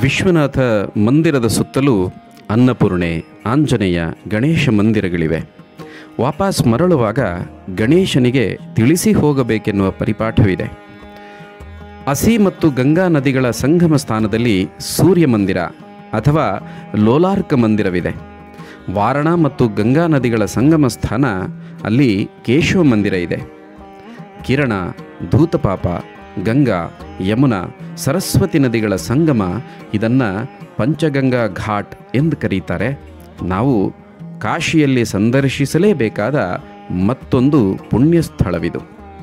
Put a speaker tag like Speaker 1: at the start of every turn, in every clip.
Speaker 1: ವಿಶ್ವನಾಥ ಮಂದಿರದ ಸುತ್ತಲೂ ಅನ್ನಪೂರ್ಣೆ ಆಂಜನೇಯ ಗಣೇಶ ಮಂದಿರಗಳಿವೆ ವಾಪಸ್ ಮರಳುವಾಗ ಗಣೇಶನಿಗೆ ತಿಳಿಸಿ ಹೋಗಬೇಕೆನ್ನುವ ಪರಿಪಾಠವಿದೆ ಅಸಿ ಮತ್ತು ಗಂಗಾ ನದಿಗಳ ಸಂಗಮ ಸ್ಥಾನದಲ್ಲಿ ಸೂರ್ಯ ಮಂದಿರ ಅಥವಾ ಲೋಲಾರ್ಕ ಮಂದಿರವಿದೆ ವಾರಣ ಮತ್ತು ಗಂಗಾ ನದಿಗಳ ಸಂಗಮ ಸ್ಥಾನ ಅಲ್ಲಿ ಕೇಶವ ಮಂದಿರ ಇದೆ ಕಿರಣ ಧೂತಪಾಪ ಗಂಗಾ ಯಮುನಾ ಸರಸ್ವತಿ ನದಿಗಳ ಸಂಗಮ ಇದನ್ನು ಪಂಚಗಂಗಾ ಘಾಟ್ ಎಂದು ಕರೀತಾರೆ ನಾವು ಕಾಶಿಯಲ್ಲಿ ಸಂದರ್ಶಿಸಲೇಬೇಕಾದ ಮತ್ತೊಂದು ಪುಣ್ಯ ಸ್ಥಳವಿದು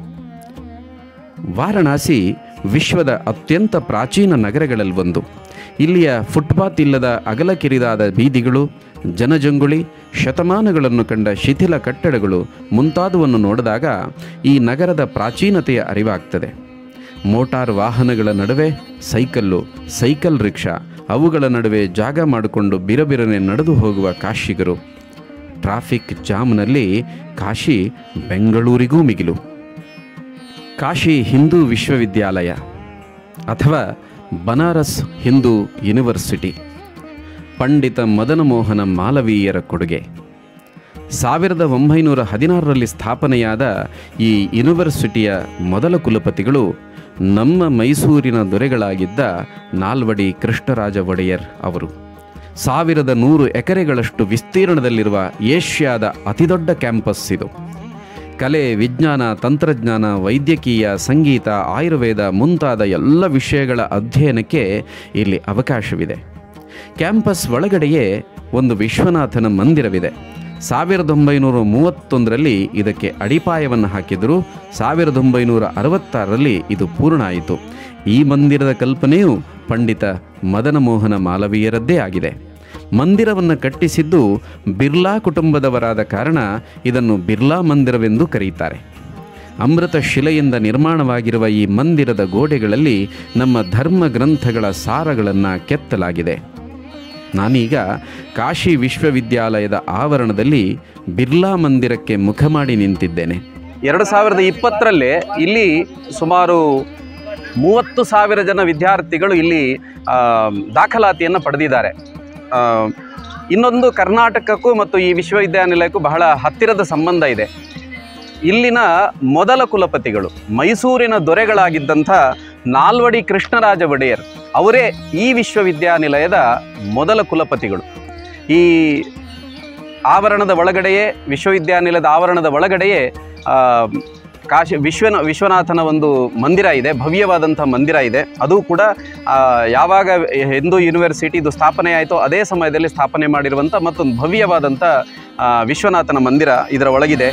Speaker 1: ವಾರಣಾಸಿ ವಿಶ್ವದ ಅತ್ಯಂತ ಪ್ರಾಚೀನ ನಗರಗಳಲ್ಲಿ ಒಂದು ಇಲ್ಲಿಯ ಫುಟ್ಪಾತ್ ಇಲ್ಲದ ಅಗಲ ಕಿರಿದಾದ ಬೀದಿಗಳು ಜನಜಂಗುಳಿ ಶತಮಾನಗಳನ್ನು ಕಂಡ ಶಿಥಿಲ ಕಟ್ಟಡಗಳು ಮುಂತಾದವನ್ನು ನೋಡಿದಾಗ ಈ ನಗರದ ಪ್ರಾಚೀನತೆಯ ಅರಿವಾಗ್ತದೆ ಮೋಟಾರ್ ವಾಹನಗಳ ನಡುವೆ ಸೈಕಲ್ಲು ಸೈಕಲ್ ರಿಕ್ಷಾ ಅವುಗಳ ನಡುವೆ ಜಾಗ ಮಾಡಿಕೊಂಡು ಬಿರಬಿರನೆ ನಡೆದು ಹೋಗುವ ಕಾಶಿಗರು ಟ್ರಾಫಿಕ್ ಜಾಮ್ನಲ್ಲಿ ಕಾಶಿ ಬೆಂಗಳೂರಿಗೂ ಮಿಗಿಲು ಕಾಶಿ ಹಿಂದೂ ವಿಶ್ವವಿದ್ಯಾಲಯ ಅಥವಾ ಬನಾರಸ್ ಹಿಂದೂ ಯೂನಿವರ್ಸಿಟಿ ಪಂಡಿತ ಮದನಮೋಹನ ಮಾಲವೀಯರ ಕೊಡುಗೆ ಸಾವಿರದ ಒಂಬೈನೂರ ಹದಿನಾರರಲ್ಲಿ ಸ್ಥಾಪನೆಯಾದ ಈ ಯೂನಿವರ್ಸಿಟಿಯ ಮೊದಲ ಕುಲಪತಿಗಳು ನಮ್ಮ ಮೈಸೂರಿನ ದೊರೆಗಳಾಗಿದ್ದ ನಾಲ್ವಡಿ ಕೃಷ್ಣರಾಜ ಒಡೆಯರ್ ಅವರು ಸಾವಿರದ ನೂರು ಎಕರೆಗಳಷ್ಟು ವಿಸ್ತೀರ್ಣದಲ್ಲಿರುವ ಏಷ್ಯಾದ ಅತಿದೊಡ್ಡ ಕ್ಯಾಂಪಸ್ ಇದು ಕಲೆ ವಿಜ್ಞಾನ ತಂತ್ರಜ್ಞಾನ ವೈದ್ಯಕೀಯ ಸಂಗೀತ ಆಯುರ್ವೇದ ಮುಂತಾದ ಎಲ್ಲ ವಿಷಯಗಳ ಅಧ್ಯಯನಕ್ಕೆ ಇಲ್ಲಿ ಅವಕಾಶವಿದೆ ಕ್ಯಾಂಪಸ್ ಒಳಗಡೆಯೇ ಒಂದು ವಿಶ್ವನಾಥನ ಮಂದಿರವಿದೆ ಸಾವಿರದ ಒಂಬೈನೂರ ಮೂವತ್ತೊಂದರಲ್ಲಿ ಇದಕ್ಕೆ ಅಡಿಪಾಯವನ್ನು ಹಾಕಿದರು ಸಾವಿರದ ಒಂಬೈನೂರ ಅರವತ್ತಾರರಲ್ಲಿ ಇದು ಪೂರ್ಣ ಆಯಿತು ಈ ಮಂದಿರದ ಕಲ್ಪನೆಯು ಪಂಡಿತ ಮದನಮೋಹನ ಮಾಲವೀಯರದ್ದೇ ಆಗಿದೆ ಮಂದಿರವನ್ನು ಕಟ್ಟಿಸಿದ್ದು ಬಿರ್ಲಾ ಕುಟುಂಬದವರಾದ ಕಾರಣ ಇದನ್ನು ಬಿರ್ಲಾ ಮಂದಿರವೆಂದು ಕರೆಯುತ್ತಾರೆ ಅಮೃತ ಶಿಲೆಯಿಂದ ನಿರ್ಮಾಣವಾಗಿರುವ ಈ ಮಂದಿರದ ಗೋಡೆಗಳಲ್ಲಿ ನಮ್ಮ ಧರ್ಮ ಗ್ರಂಥಗಳ ಸಾರಗಳನ್ನು ಕೆತ್ತಲಾಗಿದೆ ನಾನೀಗ ಕಾಶಿ ವಿಶ್ವವಿದ್ಯಾಲಯದ ಆವರಣದಲ್ಲಿ ಬಿರ್ಲಾ ಮಂದಿರಕ್ಕೆ ಮುಖ ಮಾಡಿ ನಿಂತಿದ್ದೇನೆ
Speaker 2: ಎರಡು ಸಾವಿರದ ಇಪ್ಪತ್ತರಲ್ಲೇ ಇಲ್ಲಿ ಸುಮಾರು ಮೂವತ್ತು ಸಾವಿರ ಜನ ವಿದ್ಯಾರ್ಥಿಗಳು ಇಲ್ಲಿ ಆ, ದಾಖಲಾತಿಯನ್ನು ಪಡೆದಿದ್ದಾರೆ ಆ, ಇನ್ನೊಂದು ಕರ್ನಾಟಕಕ್ಕೂ ಮತ್ತು ಈ ವಿಶ್ವವಿದ್ಯಾನಿಲಯಕ್ಕೂ ಬಹಳ ಹತ್ತಿರದ ಸಂಬಂಧ ಇದೆ ಇಲ್ಲಿನ ಮೊದಲ ಕುಲಪತಿಗಳು ಮೈಸೂರಿನ ದೊರೆಗಳಾಗಿದ್ದಂಥ ನಾಲ್ವಡಿ ಕೃಷ್ಣರಾಜ ಒಡೆಯರ್ ಅವರೇ ಈ ವಿಶ್ವವಿದ್ಯಾನಿಲಯದ ಮೊದಲ ಕುಲಪತಿಗಳು ಈ ಆವರಣದ ಒಳಗಡೆಯೇ ವಿಶ್ವವಿದ್ಯಾನಿಲಯದ ಆವರಣದ ಒಳಗಡೆಯೇ ಆ, ಕಾಶಿ ವಿಶ್ವನ ವಿಶ್ವನಾಥನ ಒಂದು ಮಂದಿರ ಇದೆ ಭವ್ಯವಾದಂಥ ಮಂದಿರ ಇದೆ ಅದು ಕೂಡ ಆ, ಯಾವಾಗ ಹಿಂದೂ ಯೂನಿವರ್ಸಿಟಿ ಇದು ಸ್ಥಾಪನೆ ಆಯಿತೋ ಅದೇ ಸಮಯದಲ್ಲಿ ಸ್ಥಾಪನೆ ಮಾಡಿರುವಂಥ ಮತ್ತೊಂದು ಭವ್ಯವಾದಂಥ ಆ, ವಿಶ್ವನಾಥನ ಮಂದಿರ ಇದರ ಒಳಗಿದೆ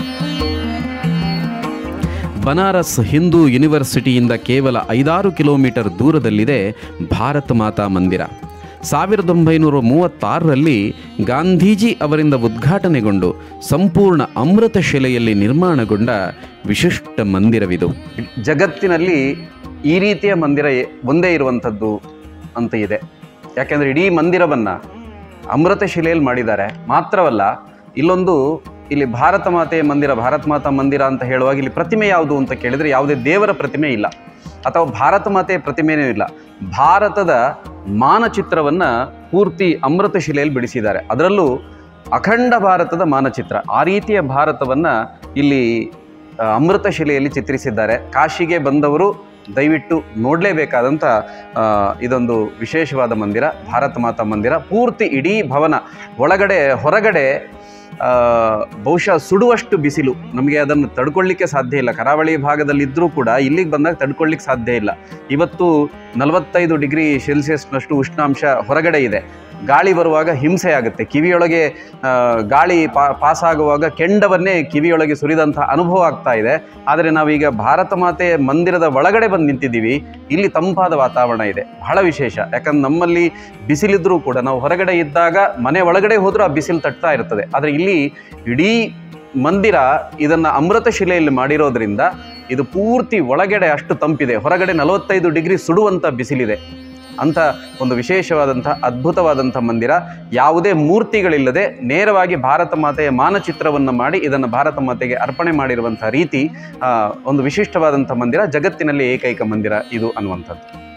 Speaker 1: ಬನಾರಸ್ ಹಿಂದೂ ಯೂನಿವರ್ಸಿಟಿಯಿಂದ ಕೇವಲ ಐದಾರು ಕಿಲೋಮೀಟರ್ ದೂರದಲ್ಲಿದೆ ಭಾರತ ಮಾತಾ ಮಂದಿರ ಸಾವಿರದ ಒಂಬೈನೂರ ಮೂವತ್ತಾರರಲ್ಲಿ ಗಾಂಧೀಜಿ ಅವರಿಂದ ಉದ್ಘಾಟನೆಗೊಂಡು ಸಂಪೂರ್ಣ ಅಮೃತ ಶಿಲೆಯಲ್ಲಿ ನಿರ್ಮಾಣಗೊಂಡ ವಿಶಿಷ್ಟ ಮಂದಿರವಿದು
Speaker 2: ಜಗತ್ತಿನಲ್ಲಿ ಈ ರೀತಿಯ ಮಂದಿರ ಎ- ಒಂದೇ ಇರುವಂಥದ್ದು ಅಂತ ಇದೆ ಯಾಕೆಂದರೆ ಇಡೀ ಮಂದಿರವನ್ನು ಅಮೃತ ಶಿಲೆಯಲ್ಲಿ ಮಾಡಿದ್ದಾರೆ ಮಾತ್ರವಲ್ಲ ಇಲ್ಲೊಂದು ಇಲ್ಲಿ ಭಾರತ ಮಾತೆಯ ಮಂದಿರ ಭಾರತ ಮಾತಾ ಮಂದಿರ ಅಂತ ಹೇಳುವಾಗ ಇಲ್ಲಿ ಪ್ರತಿಮೆ ಯಾವುದು ಅಂತ ಕೇಳಿದರೆ ಯಾವುದೇ ದೇವರ ಪ್ರತಿಮೆ ಇಲ್ಲ ಅಥವಾ ಭಾರತ ಮಾತೆಯ ಪ್ರತಿಮೆಯೂ ಇಲ್ಲ ಭಾರತದ ಮಾನಚಿತ್ರವನ್ನು ಪೂರ್ತಿ ಅಮೃತ ಶಿಲೆಯಲ್ಲಿ ಬಿಡಿಸಿದ್ದಾರೆ ಅದರಲ್ಲೂ ಅಖಂಡ ಭಾರತದ ಮಾನಚಿತ್ರ ಆ ರೀತಿಯ ಭಾರತವನ್ನು ಇಲ್ಲಿ ಆ, ಅಮೃತ ಶಿಲೆಯಲ್ಲಿ ಚಿತ್ರಿಸಿದ್ದಾರೆ ಕಾಶಿಗೆ ಬಂದವರು ದಯವಿಟ್ಟು ನೋಡಲೇಬೇಕಾದಂಥ ಆ, ಇದೊಂದು ವಿಶೇಷವಾದ ಮಂದಿರ ಭಾರತ ಮಾತಾ ಮಂದಿರ ಪೂರ್ತಿ ಇಡೀ ಭವನ ಒಳಗಡೆ ಹೊರಗಡೆ ಆ, ಬಹುಶಃ ಸುಡುವಷ್ಟು ಬಿಸಿಲು ನಮಗೆ ಅದನ್ನು ತಡ್ಕೊಳ್ಳಿಕ್ಕೆ ಸಾಧ್ಯ ಇಲ್ಲ ಕರಾವಳಿ ಭಾಗದಲ್ಲಿದ್ದರೂ ಕೂಡ ಇಲ್ಲಿಗೆ ಬಂದಾಗ ತಡ್ಕೊಳ್ಳಿಕ್ಕೆ ಸಾಧ್ಯ ಇಲ್ಲ ಇವತ್ತು ನಲವತ್ತೈದು ಡಿಗ್ರಿ ಸೆಲ್ಸಿಯಸ್ನಷ್ಟು ಉಷ್ಣಾಂಶ ಹೊರಗಡೆ ಇದೆ ಗಾಳಿ ಬರುವಾಗ ಹಿಂಸೆ ಆಗುತ್ತೆ ಕಿವಿಯೊಳಗೆ ಆ, ಗಾಳಿ ಪಾ ಪಾಸ್ ಆಗುವಾಗ ಕೆಂಡವನ್ನೇ ಕಿವಿಯೊಳಗೆ ಸುರಿದಂಥ ಅನುಭವ ಆಗ್ತಾ ಇದೆ ಆದರೆ ನಾವೀಗ ಭಾರತ ಮಾತೆ ಮಂದಿರದ ಒಳಗಡೆ ಬಂದು ನಿಂತಿದ್ದೀವಿ ಇಲ್ಲಿ ತಂಪಾದ ವಾತಾವರಣ ಇದೆ ಬಹಳ ವಿಶೇಷ ಯಾಕಂದ್ರೆ ನಮ್ಮಲ್ಲಿ ಬಿಸಿಲಿದ್ರೂ ಕೂಡ ನಾವು ಹೊರಗಡೆ ಇದ್ದಾಗ ಮನೆ ಒಳಗಡೆ ಹೋದರೂ ಆ ಬಿಸಿಲು ತಟ್ತಾ ಇರ್ತದೆ ಆದರೆ ಇಲ್ಲಿ ಇಡೀ ಮಂದಿರ ಇದನ್ನು ಅಮೃತ ಶಿಲೆಯಲ್ಲಿ ಮಾಡಿರೋದ್ರಿಂದ ಇದು ಪೂರ್ತಿ ಒಳಗಡೆ ಅಷ್ಟು ತಂಪಿದೆ ಹೊರಗಡೆ ನಲವತ್ತೈದು ಡಿಗ್ರಿ ಸುಡುವಂಥ ಬಿಸಿಲಿದೆ ಅಂಥ ಒಂದು ವಿಶೇಷವಾದಂಥ ಅದ್ಭುತವಾದಂಥ ಮಂದಿರ ಯಾವುದೇ ಮೂರ್ತಿಗಳಿಲ್ಲದೆ ನೇರವಾಗಿ ಭಾರತ ಮಾತೆಯ ಮಾನಚಿತ್ರವನ್ನು ಮಾಡಿ ಇದನ್ನು ಭಾರತ ಮಾತೆಗೆ ಅರ್ಪಣೆ ಮಾಡಿರುವಂಥ ರೀತಿ ಆ, ಒಂದು ವಿಶಿಷ್ಟವಾದಂಥ ಮಂದಿರ ಜಗತ್ತಿನಲ್ಲಿ ಏಕೈಕ ಮಂದಿರ ಇದು ಅನ್ನುವಂಥದ್ದು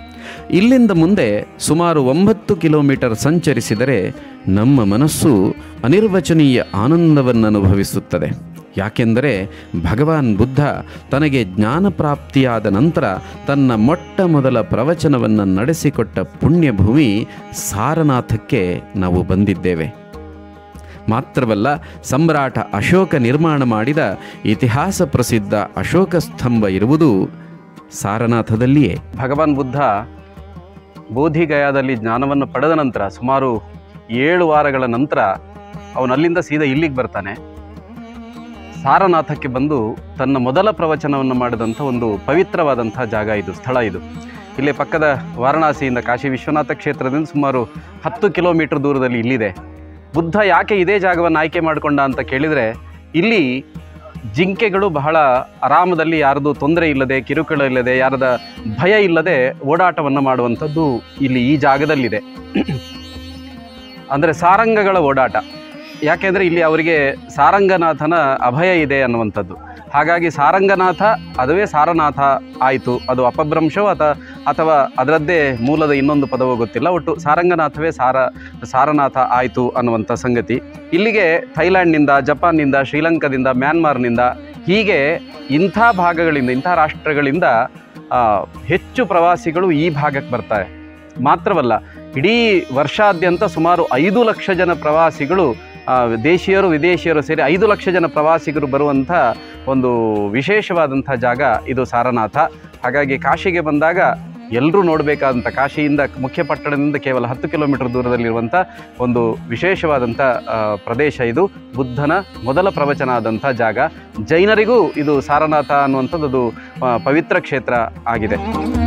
Speaker 1: ಇಲ್ಲಿಂದ ಮುಂದೆ ಸುಮಾರು ಒಂಬತ್ತು ಕಿಲೋಮೀಟರ್ ಸಂಚರಿಸಿದರೆ ನಮ್ಮ ಮನಸ್ಸು ಅನಿರ್ವಚನೀಯ ಆನಂದವನ್ನು ಅನುಭವಿಸುತ್ತದೆ ಯಾಕೆಂದರೆ ಭಗವಾನ್ ಬುದ್ಧ ತನಗೆ ಜ್ಞಾನ ಪ್ರಾಪ್ತಿಯಾದ ನಂತರ ತನ್ನ ಮೊಟ್ಟ ಮೊದಲ ಪ್ರವಚನವನ್ನು ನಡೆಸಿಕೊಟ್ಟ ಪುಣ್ಯಭೂಮಿ ಸಾರನಾಥಕ್ಕೆ ನಾವು ಬಂದಿದ್ದೇವೆ ಮಾತ್ರವಲ್ಲ ಸಮ್ರಾಟ ಅಶೋಕ ನಿರ್ಮಾಣ ಮಾಡಿದ ಇತಿಹಾಸ ಪ್ರಸಿದ್ಧ ಅಶೋಕ ಸ್ತಂಭ ಇರುವುದು ಸಾರನಾಥದಲ್ಲಿಯೇ
Speaker 2: ಭಗವಾನ್ ಬುದ್ಧ ಬೋಧಿಗಯಾದಲ್ಲಿ ಜ್ಞಾನವನ್ನು ಪಡೆದ ನಂತರ ಸುಮಾರು ಏಳು ವಾರಗಳ ನಂತರ ಅವನು ಅಲ್ಲಿಂದ ಸೀದಾ ಇಲ್ಲಿಗೆ ಬರ್ತಾನೆ ಸಾರನಾಥಕ್ಕೆ ಬಂದು ತನ್ನ ಮೊದಲ ಪ್ರವಚನವನ್ನು ಮಾಡಿದಂಥ ಒಂದು ಪವಿತ್ರವಾದಂಥ ಜಾಗ ಇದು ಸ್ಥಳ ಇದು ಇಲ್ಲಿ ಪಕ್ಕದ ವಾರಣಾಸಿಯಿಂದ ಕಾಶಿ ವಿಶ್ವನಾಥ ಕ್ಷೇತ್ರದಿಂದ ಸುಮಾರು ಹತ್ತು ಕಿಲೋಮೀಟರ್ ದೂರದಲ್ಲಿ ಇಲ್ಲಿದೆ ಬುದ್ಧ ಯಾಕೆ ಇದೇ ಜಾಗವನ್ನು ಆಯ್ಕೆ ಮಾಡಿಕೊಂಡ ಅಂತ ಕೇಳಿದರೆ ಇಲ್ಲಿ ಜಿಂಕೆಗಳು ಬಹಳ ಆರಾಮದಲ್ಲಿ ಯಾರದು ತೊಂದರೆ ಇಲ್ಲದೆ ಕಿರುಕುಳ ಇಲ್ಲದೆ ಯಾರದ ಭಯ ಇಲ್ಲದೆ ಓಡಾಟವನ್ನು ಮಾಡುವಂಥದ್ದು ಇಲ್ಲಿ ಈ ಜಾಗದಲ್ಲಿದೆ ಅಂದರೆ ಸಾರಂಗಗಳ ಓಡಾಟ ಯಾಕೆಂದರೆ ಇಲ್ಲಿ ಅವರಿಗೆ ಸಾರಂಗನಾಥನ ಅಭಯ ಇದೆ ಅನ್ನುವಂಥದ್ದು ಹಾಗಾಗಿ ಸಾರಂಗನಾಥ ಅದುವೇ ಸಾರನಾಥ ಆಯಿತು ಅದು ಅಪಭ್ರಂಶವೋ ಅಥ ಅಥವಾ ಅದರದ್ದೇ ಮೂಲದ ಇನ್ನೊಂದು ಪದವೋ ಗೊತ್ತಿಲ್ಲ ಒಟ್ಟು ಸಾರಂಗನಾಥವೇ ಸಾರ ಸಾರನಾಥ ಆಯಿತು ಅನ್ನುವಂಥ ಸಂಗತಿ ಇಲ್ಲಿಗೆ ಥೈಲ್ಯಾಂಡ್ನಿಂದ ಜಪಾನ್ನಿಂದ ಶ್ರೀಲಂಕಾದಿಂದ ಮ್ಯಾನ್ಮಾರ್ನಿಂದ ಹೀಗೆ ಇಂಥ ಭಾಗಗಳಿಂದ ಇಂಥ ರಾಷ್ಟ್ರಗಳಿಂದ ಆ, ಹೆಚ್ಚು ಪ್ರವಾಸಿಗಳು ಈ ಭಾಗಕ್ಕೆ ಬರ್ತಾರೆ ಮಾತ್ರವಲ್ಲ ಇಡೀ ವರ್ಷಾದ್ಯಂತ ಸುಮಾರು ಐದು ಲಕ್ಷ ಜನ ಪ್ರವಾಸಿಗಳು ಆ, ದೇಶೀಯರು ವಿದೇಶಿಯರು ಸೇರಿ ಐದು ಲಕ್ಷ ಜನ ಪ್ರವಾಸಿಗರು ಬರುವಂಥ ಒಂದು ವಿಶೇಷವಾದಂಥ ಜಾಗ ಇದು ಸಾರನಾಥ ಹಾಗಾಗಿ ಕಾಶಿಗೆ ಬಂದಾಗ ಎಲ್ಲರೂ ನೋಡಬೇಕಾದಂಥ ಕಾಶಿಯಿಂದ ಮುಖ್ಯ ಪಟ್ಟಣದಿಂದ ಕೇವಲ ಹತ್ತು ಕಿಲೋಮೀಟರ್ ದೂರದಲ್ಲಿರುವಂಥ ಒಂದು ವಿಶೇಷವಾದಂಥ ಆ, ಪ್ರದೇಶ ಇದು ಬುದ್ಧನ ಮೊದಲ ಪ್ರವಚನ ಆದಂಥ ಜಾಗ ಜೈನರಿಗೂ ಇದು ಸಾರನಾಥ ಅನ್ನುವಂಥದ್ದು ಅದು ಆ, ಪವಿತ್ರ ಕ್ಷೇತ್ರ ಆಗಿದೆ